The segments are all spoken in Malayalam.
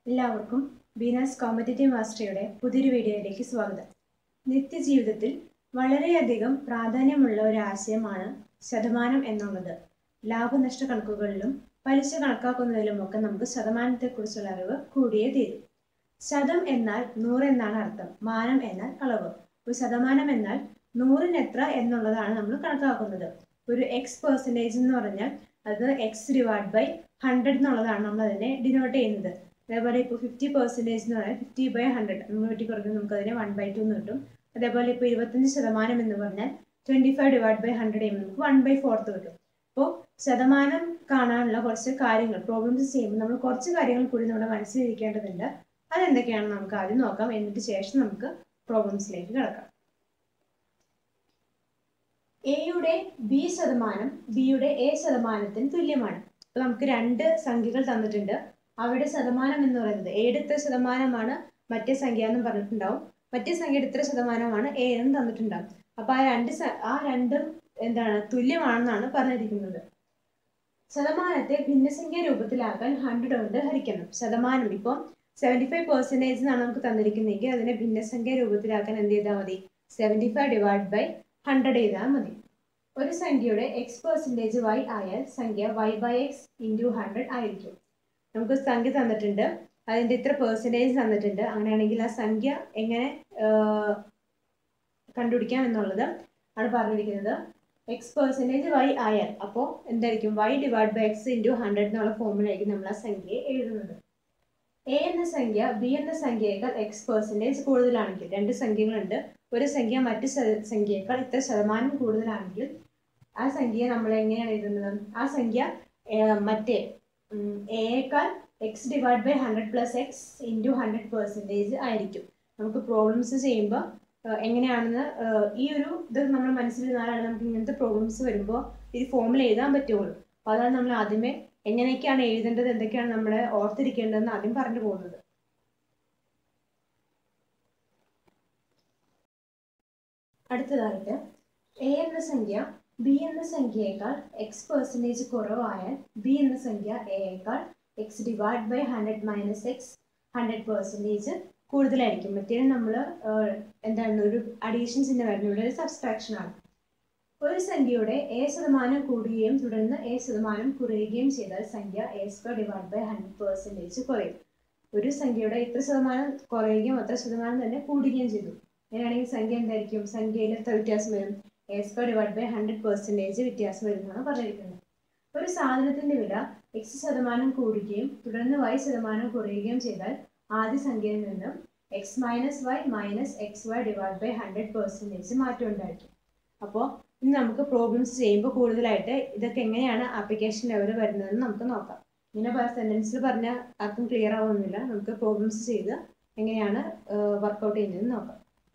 എല്ലാവർക്കും ബീനാസ് കോമ്പറ്റേറ്റീവ് മാസ്റ്ററിയുടെ പുതിയൊരു വീഡിയോയിലേക്ക് സ്വാഗതം നിത്യജീവിതത്തിൽ വളരെയധികം പ്രാധാന്യമുള്ള ഒരു ആശയമാണ് ശതമാനം എന്നുള്ളത് ലാഭനഷ്ട കണക്കുകളിലും പലിശ കണക്കാക്കുന്നതിലുമൊക്കെ നമുക്ക് ശതമാനത്തെക്കുറിച്ചുള്ള അറിവ് കൂടിയേ തീരും ശതം എന്നാൽ നൂറ് എന്നാണ് അർത്ഥം മാനം എന്നാൽ അളവ് ഒരു ശതമാനം എന്നാൽ നൂറിന് എത്ര എന്നുള്ളതാണ് നമ്മൾ കണക്കാക്കുന്നത് ഒരു എക്സ് പെർസെൻറ്റേജ് എന്ന് പറഞ്ഞാൽ അത് എക്സ് ഡിവൈഡ് ബൈ ഹൺഡ്രഡ് എന്നുള്ളതാണ് നമ്മൾ അതിനെ ഡിനോട്ട് ചെയ്യുന്നത് അതേപോലെ ഇപ്പോൾ ഫിഫ്റ്റി പെർസെൻറ്റേജ് എന്ന് പറഞ്ഞാൽ ഫിഫ്റ്റി ബൈ ഹൺഡ്രഡ് നമ്മൾ വെട്ടി കുറഞ്ഞ് നമുക്ക് അതിനെ വൺ ബൈ ടു എന്ന് കിട്ടും അതേപോലെ ഇപ്പോൾ ഇരുപത്തഞ്ച് ശതമാനം എന്ന് പറഞ്ഞാൽ twenty five divide by hundred ചെയ്യുമ്പോൾ നമുക്ക് വൺ ബൈ ഫോർത്ത് കിട്ടും അപ്പോൾ ശതമാനം കാണാനുള്ള കുറച്ച് കാര്യങ്ങൾ പ്രോബ്ലംസ് ചെയ്യുമ്പോൾ നമ്മൾ കുറച്ച് കാര്യങ്ങൾ കൂടി നമ്മുടെ മനസ്സിലിരിക്കേണ്ടതുണ്ട് അതെന്തൊക്കെയാണെന്ന് നമുക്ക് ആദ്യം നോക്കാം എന്നിട്ട് ശേഷം നമുക്ക് പ്രോബ്ലംസിലേക്ക് കിടക്കാം എയുടെ ബി ശതമാനം ബിയുടെ എ ശതമാനത്തിന് തുല്യമാണ് അപ്പോൾ നമുക്ക് രണ്ട് സംഖ്യകൾ തന്നിട്ടുണ്ട് അവിടെ ശതമാനം എന്ന് പറയുന്നത് എയുടെ ഇത്ര ശതമാനമാണ് മറ്റേ സംഖ്യ എന്ന് പറഞ്ഞിട്ടുണ്ടാവും മറ്റേ സംഖ്യയുടെ ഇത്ര ശതമാനമാണ് എ എന്ന് തന്നിട്ടുണ്ടാവും അപ്പോൾ ആ രണ്ട് ആ രണ്ടും എന്താണ് തുല്യമാണെന്നാണ് പറഞ്ഞിരിക്കുന്നത് ശതമാനത്തെ ഭിന്നസംഖ്യ രൂപത്തിലാക്കാൻ ഹൺഡ്രഡ് കൊണ്ട് ഹരിക്കണം ശതമാനം ഇപ്പം സെവൻറ്റി ഫൈവ് പെർസെൻറ്റേജ് എന്നാണ് നമുക്ക് തന്നിരിക്കുന്നതെങ്കിൽ അതിനെ ഭിന്നസംഖ്യ രൂപത്തിലാക്കാൻ എന്ത് ചെയ്താൽ മതി seventy five divide by hundred ചെയ്താൽ മതി ഒരു സംഖ്യയുടെ എക്സ് പെർസെൻറ്റേജ് വൈ ആയാൽ സംഖ്യ Y by X into hundred ആയിരിക്കും നമുക്ക് സംഖ്യ തന്നിട്ടുണ്ട് അതിൻ്റെ ഇത്ര പെർസെൻറ്റേജ് തന്നിട്ടുണ്ട് അങ്ങനെയാണെങ്കിൽ ആ സംഖ്യ എങ്ങനെ കണ്ടുപിടിക്കാം എന്നുള്ളത് ആണ് പറഞ്ഞിരിക്കുന്നത് എക്സ് പെർസെൻറ്റേജ് വൈ ആയാൽ അപ്പോൾ എന്തായിരിക്കും Y divide by X into hundred എന്നുള്ള ഫോമിലായിരിക്കും നമ്മൾ ആ സംഖ്യയെ എഴുതുന്നത് എ എന്ന സംഖ്യ ബി എന്ന സംഖ്യയേക്കാൾ എക്സ് പെർസെൻറ്റേജ് കൂടുതലാണെങ്കിൽ രണ്ട് സംഖ്യകളുണ്ട് ഒരു സംഖ്യ മറ്റു സംഖ്യയേക്കാൾ ഇത്ര ശതമാനം കൂടുതലാണെങ്കിൽ ആ സംഖ്യ നമ്മൾ എങ്ങനെയാണ് എഴുതുന്നത് ആ സംഖ്യ മറ്റേ എയേക്കാൾ X divide by hundred plus X into hundred percentage ആയിരിക്കും നമുക്ക് പ്രോബ്ലംസ് ചെയ്യുമ്പോൾ എങ്ങനെയാണെന്ന് ഈ ഒരു ഇത് നമ്മൾ മനസ്സിലിരുന്നാലാണ് നമുക്ക് ഇങ്ങനത്തെ പ്രോബ്ലംസ് വരുമ്പോൾ ഈ ഫോമിൽ എഴുതാൻ പറ്റുള്ളൂ അപ്പോൾ അതാണ് നമ്മൾ ആദ്യമേ എങ്ങനെയൊക്കെയാണ് എഴുതേണ്ടത് എന്തൊക്കെയാണ് നമ്മൾ ഓർത്തിരിക്കേണ്ടതെന്ന് ആദ്യം പറഞ്ഞു പോകുന്നത് അടുത്തതായിട്ട് എ എന്ന സംഖ്യ ബി എന്ന സംഖ്യയേക്കാൾ എക്സ് പെർസെൻറ്റേജ് കുറവായാൽ ബി എന്ന സംഖ്യ എയേക്കാൾ X divide by hundred minus X hundred percentage കൂടുതലായിരിക്കും മറ്റേ നമ്മൾ എന്താണ് ഒരു അഡീഷൻ ചിഹ്നം വരുന്നത് ഒരു സബ്സ്ട്രാക്ഷൻ ആണ് ഒരു സംഖ്യയുടെ എ ശതമാനം കൂടുകയും തുടർന്ന് എ ശതമാനം കുറയുകയും ചെയ്താൽ സംഖ്യ A square divide by hundred percentage കുറയും ഒരു സംഖ്യയുടെ ഇത്ര ശതമാനം കുറയുകയും അത്ര ശതമാനം തന്നെ കൂടുകയും ചെയ്തു അങ്ങനെയാണെങ്കിൽ സംഖ്യ എന്തായിരിക്കും സംഖ്യയിൽ എത്ര വ്യത്യാസം വരും A square divide by hundred percentage വ്യത്യാസം വരുന്നതാണ് പറഞ്ഞിരിക്കുന്നത് ഒരു സാധനത്തിന്റെ വില എക്സ് ശതമാനം കൂടുകയും തുടർന്ന് വൈ ശതമാനം കുറയുകയും ചെയ്താൽ ആദ്യ സംഖ്യയിൽ നിന്നും X minus Y minus X Y divide by hundred percentage മാറ്റം ഉണ്ടായിരിക്കും അപ്പോൾ ഇനി നമുക്ക് പ്രോബ്ലംസ് ചെയ്യുമ്പോൾ കൂടുതലായിട്ട് ഇതൊക്കെ എങ്ങനെയാണ് ആപ്ലിക്കേഷൻ ലെവൽ വരുന്നതെന്ന് നമുക്ക് നോക്കാം ഇങ്ങനെ പല സെൻറ്റൻസിൽ പറഞ്ഞാൽ ആർക്കും ക്ലിയർ ആവുന്നില്ല നമുക്ക് പ്രോബ്ലംസ് ചെയ്ത് എങ്ങനെയാണ് വർക്കൗട്ട് ചെയ്യുന്നതെന്ന് നോക്കാം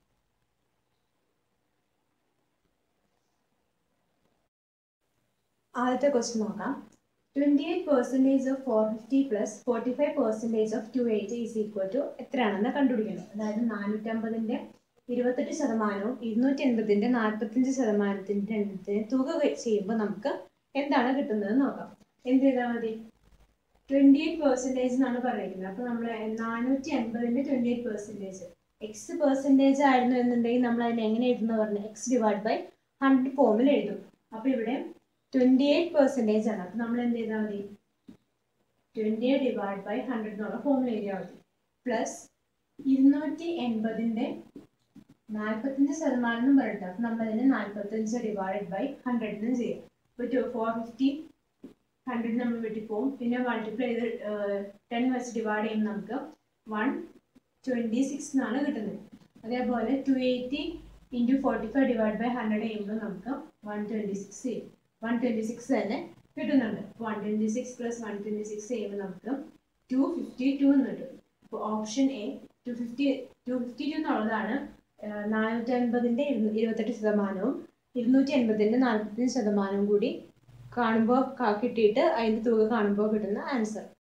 ആദ്യത്തെ ക്വസ്റ്റ്യൻ നോക്കാം twenty eight percentage of four fifty plus forty five percentage of two eighty is equal to എത്രയാണെന്ന് കണ്ടുപിടിക്കണം അതായത് നാനൂറ്റമ്പതിൻ്റെ ഇരുപത്തെട്ട് ശതമാനവും ഇരുന്നൂറ്റി എൺപതിൻ്റെ നാൽപ്പത്തഞ്ച് ശതമാനത്തിൻ്റെ എണ്ണത്തിന് തുക ചെയ്യുമ്പോൾ നമുക്ക് എന്താണ് കിട്ടുന്നത് നോക്കാം എന്ത് ചെയ്താൽ മതി ട്വൻറ്റി എയ്റ്റ് പെർസെൻറ്റേജ് എന്നാണ് പറയുന്നത് അപ്പോൾ നമ്മൾ നാനൂറ്റി അൻപതിൻ്റെ twenty eight percentage X percentage ആയിരുന്നു എന്നുണ്ടെങ്കിൽ നമ്മൾ അതിനെ എങ്ങനെ എഴുതുന്ന പറഞ്ഞു എക്സ് ഡിവൈഡ് ബൈ ഹൺഡ്രഡ് ഫോമിൽ എഴുതും അപ്പോൾ ഇവിടെ ട്വൻറ്റി എയ്റ്റ് പെർസെൻറ്റേജ് ആണ് അപ്പോൾ നമ്മൾ എന്ത് ചെയ്താൽ മതി twenty eight divide by hundred എന്നുള്ള ഫോമിൽ എഴുതിയാൽ മതി പ്ലസ് ഇരുന്നൂറ്റി എൺപതിൻ്റെ നാൽപ്പത്തഞ്ച് ശതമാനം എന്ന് പറഞ്ഞിട്ട് അപ്പം നമ്മൾ അതിന് നാൽപ്പത്തഞ്ച് ഡിവൈഡ് ബൈ ഹൺഡ്രഡിന് ചെയ്യും ഇപ്പോൾ ടു ഫോർ ഫിഫ്റ്റി ഹൺഡ്രഡ് നമ്മൾ വീട്ടിൽ പോകും പിന്നെ മൾട്ടിപ്ലൈ ചെയ്ത് ടെൻ വെച്ച് ഡിവൈഡ് ചെയ്യുമ്പോൾ നമുക്ക് വൺ ട്വൻറ്റി സിക്സ് എന്നാണ് കിട്ടുന്നത് അതേപോലെ two eighty into forty five divide by hundred ചെയ്യുമ്പോൾ നമുക്ക് വൺ ട്വൻറ്റി സിക്സ് ചെയ്യും വൺ ട്വൻറ്റി സിക്സ് തന്നെ കിട്ടുന്നുണ്ട് one twenty six plus one twenty six ചെയ്യുമ്പോൾ നമുക്ക് ടു ഫിഫ്റ്റി ടു എന്ന് കിട്ടും അപ്പോൾ option A two fifty two fifty two എന്നുള്ളതാണ് നാനൂറ്റി അൻപതിൻ്റെ ഇരുപത്തെട്ട് ശതമാനവും ഇരുന്നൂറ്റി എൺപതിൻ്റെ നാൽപ്പത്തഞ്ച് ശതമാനവും കൂടി കാണുമ്പോൾ കിട്ടിയിട്ട് അതിൻ്റെ തുക കാണുമ്പോൾ കിട്ടുന്ന ആൻസർ